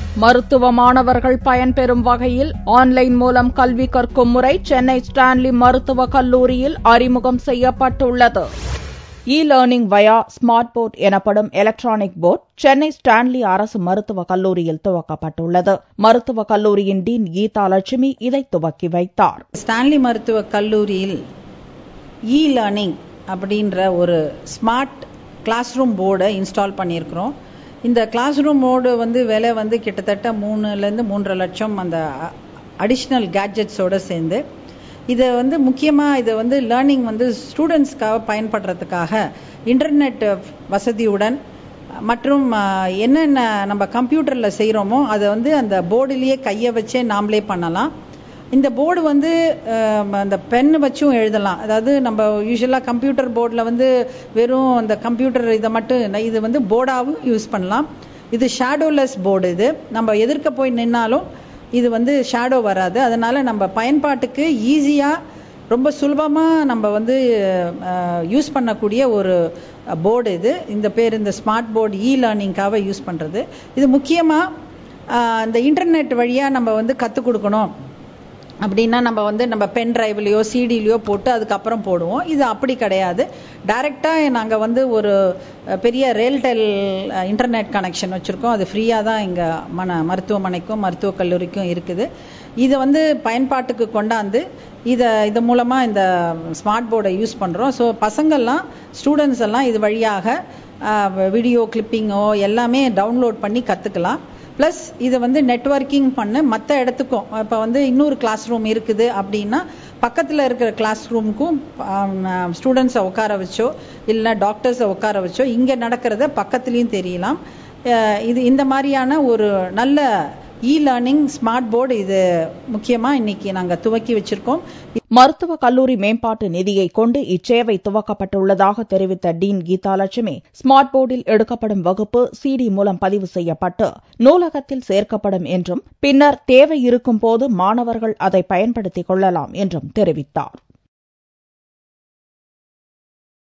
மருத்துவ மாணவர்கள் பயன்பெறும் வகையில் ஆன்லைன் மூலம் கல்வி கற்கும் முறை சென்னை ஸ்டான்லி மருத்துவக் கல்லூரியில் அறிமுகம் செய்யப்பட்டுள்ளது e learning via smart board எனப்படும் எலக்ட்ரானிக் போர்ட் சென்னை ஸ்டான்லி அரசு மருத்துவக் கல்லூரியில் துவக்கப்பட்டுள்ளது மருத்துவக் கல்லூரியின் டீன் கீதா லட்சுமி இதை துவக்கி வைத்தார் ஸ்டான்லி மருத்துவக் கல்லூரியில் இ லேர்னிங் அப்படின்ற ஒரு ஸ்மார்ட் கிளாஸ் ரூம் போர்டை இன்ஸ்டால் பண்ணியிருக்கிறோம் இந்த கிளாஸ் ரூம் போர்டு வந்து விலை வந்து கிட்டத்தட்ட மூணுலேருந்து மூன்றரை லட்சம் அந்த அடிஷ்னல் கேட்ஜெட்ஸோடு சேர்ந்து இதை வந்து முக்கியமாக இதை வந்து லேர்னிங் வந்து ஸ்டூடெண்ட்ஸ்க்காக பயன்படுறதுக்காக இன்டர்நெட் வசதியுடன் மற்றும் என்னென்ன நம்ம கம்ப்யூட்டரில் செய்கிறோமோ அதை வந்து அந்த போர்டுலேயே கையை வச்சே நாமளே பண்ணலாம் இந்த போர்டு வந்து அந்த பென் வச்சும் எழுதலாம் அதாவது நம்ம யூஸ்வலாக கம்ப்யூட்டர் போர்டில் வந்து வெறும் அந்த கம்ப்யூட்டர் இதை மட்டும் இது வந்து போர்டாகவும் யூஸ் பண்ணலாம் இது ஷேடோலெஸ் போர்டு இது நம்ம எதிர்க்க போய் நின்னாலும் இது வந்து ஷேடோ வராது அதனால நம்ம பயன்பாட்டுக்கு ஈஸியாக ரொம்ப சுலபமாக நம்ம வந்து யூஸ் பண்ணக்கூடிய ஒரு போர்டு இது இந்த பேர் இந்த ஸ்மார்ட் போர்டு இ லேர்னிங்காக யூஸ் பண்ணுறது இது முக்கியமாக இந்த இன்டர்நெட் வழியாக நம்ம வந்து கற்றுக் கொடுக்கணும் அப்படின்னா நம்ம வந்து நம்ம பென் டிரைவ்லையோ சிடிலையோ போட்டு அதுக்கப்புறம் போடுவோம் இது அப்படி கிடையாது டைரெக்டாக நாங்கள் வந்து ஒரு பெரிய ரேல்டெல் இன்டர்நெட் கனெக்ஷன் வச்சுருக்கோம் அது ஃப்ரீயாக தான் எங்கள் மன மருத்துவமனைக்கும் மருத்துவக் கல்லூரிக்கும் இருக்குது இதை வந்து பயன்பாட்டுக்கு கொண்டாந்து இதை இது மூலமாக இந்த ஸ்மார்ட் போர்டை யூஸ் பண்ணுறோம் ஸோ பசங்கள்லாம் ஸ்டூடெண்ட்ஸ் எல்லாம் இது வழியாக வீடியோ கிளிப்பிங்கோ எல்லாமே டவுன்லோட் பண்ணி கற்றுக்கலாம் ப்ளஸ் இதை வந்து நெட்ஒர்க்கிங் பண்ண மற்ற இடத்துக்கும் இப்போ வந்து இன்னொரு கிளாஸ் ரூம் இருக்குது அப்படின்னா பக்கத்தில் இருக்கிற கிளாஸ் ரூமுக்கும் ஸ்டூடெண்ட்ஸை உட்கார வச்சோ இல்லை டாக்டர்ஸை உட்கார வச்சோ இங்கே நடக்கிறத பக்கத்துலேயும் தெரியலாம் இது இந்த மாதிரியான ஒரு நல்ல இ லேர்னிங் ஸ்மார்ட் போர்டு இது முக்கியமாக இன்னைக்கு நாங்கள் துவக்கி வச்சிருக்கோம் மருத்துவக் கல்லூரி மேம்பாட்டு நிதியை கொண்டு இச்சேவை துவக்கப்பட்டுள்ளதாக தெரிவித்த டீன் கீதா லட்சுமி ஸ்மார்ட் போர்டில் எடுக்கப்படும் வகுப்பு சிடி மூலம் பதிவு செய்யப்பட்டு நூலகத்தில் சேர்க்கப்படும் என்றும் பின்னர் தேவை இருக்கும் போது மாணவர்கள் அதை பயன்படுத்திக் கொள்ளலாம் என்றும் தெரிவித்தார்